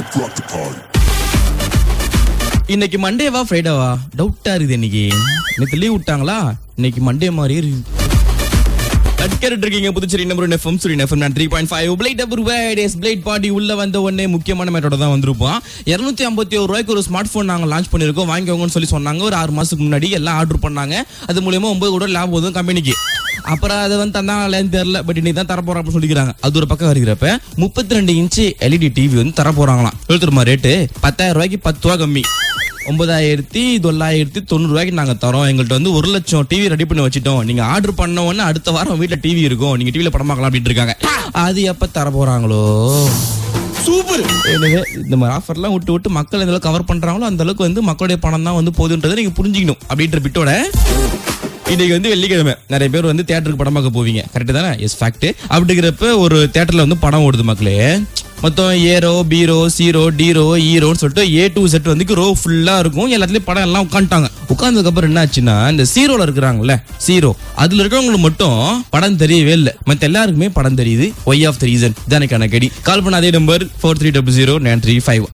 rock the party. இன்னைக்கு மண்டேவா ஃப்ரைடேவா டவுட்டா இருக்குது இன்னைக்கு நேற்று லீவ் விட்டாங்களா இன்னைக்கு மண்டே மாதிரியே இருக்குது கேட்டு இருக்கீங்க புதுச்சேரி நம்பர் எஃப்எம் சூரி எஃப்எம் நான் த்ரீ பாயிண்ட் ஃபைவ் பிளேட் அபர் வேடேஸ் பிளேட் பார்ட்டி உள்ள வந்த உடனே முக்கியமான மேட்டோட தான் வந்திருப்போம் இருநூத்தி ஐம்பத்தி ஒரு ரூபாய்க்கு ஒரு ஸ்மார்ட் ஃபோன் நாங்கள் லான்ச் பண்ணிருக்கோம் வாங்கிக்கோங்கன்னு சொல்லி சொன்னாங்க ஒரு ஆறு மாசத்துக்கு முன்னாடி எல்லாம் ஆர்டர் பண்ணாங்க அது மூலியமா ஒன்பது கூட லாபம் வரும் கம்பெனிக்கு அப்புறம் அதை வந்து தந்தாங்களேன்னு தெரியல பட் இன்னைக்கு தான் தரப்போறோம் அப்படின்னு சொல்லிக்கிறாங்க அது ஒரு பக்கம் இருக்கிறப்ப முப்பத்தி ரெண்டு இன்ச்சு எல்இடி டிவி வந்து தர போறாங்களாம் எழுத்துருமா ரேட்டு பத்தாயிரம் ரூபாய்க்கு பத்து ரூபா கம்மி ஒன்பதாயிரத்தி தொள்ளாயிரத்தி தொண்ணூறு ரூபாய்க்கு நாங்க தரோம் எங்கள்கிட்ட வந்து ஒரு லட்சம் டிவி ரெடி பண்ணி வச்சிட்டோம் நீங்க ஆர்டர் பண்ண உடனே அடுத்த வாரம் வீட்ல டிவி இருக்கும் நீங்க டிவில படம் பார்க்கலாம் அப்படின்ட்டு இருக்காங்க அது எப்ப தர போறாங்களோ சூப்பர் எனவே இந்த மாதிரி ஆஃபர்லாம் விட்டு விட்டு மக்கள் எந்த அளவுக்கு கவர் பண்றாங்களோ அந்த அளவுக்கு வந்து மக்களுடைய பணம் தான் வந்து போகுதுன்றதை நீங்க புரிஞ்சுக்கணும் அப்படின்ற பிட்டோட இன்னைக்கு வந்து வெள்ளிக்கிழமை நிறைய பேர் வந்து தியேட்டருக்கு படம் பார்க்க போவீங்க கரெக்ட் தானே எஸ் ஃபேக்ட் அப்படிங்கிறப்ப ஒரு தியேட்டர்ல வந்து படம் ஓடுது மக்களே மொத்தம் ஏரோ பீரோ சீரோ டீரோ ஈரோன்னு சொல்லிட்டு ஏ டு செட் வந்து ரோ ஃபுல்லா இருக்கும் எல்லாத்துலயும் படம் எல்லாம் உட்காந்துட்டாங்க உட்கார்ந்ததுக்கு அப்புறம் என்ன ஆச்சுன்னா இந்த சீரோல இருக்கிறாங்கல்ல சீரோ அதுல இருக்கிறவங்களுக்கு மட்டும் படம் தெரியவே இல்லை மத்த எல்லாருக்குமே படம் தெரியுது ஒய் ஆஃப் த ரீசன் தானே கணக்கடி கால் பண்ண அதே number four three double zero nine three five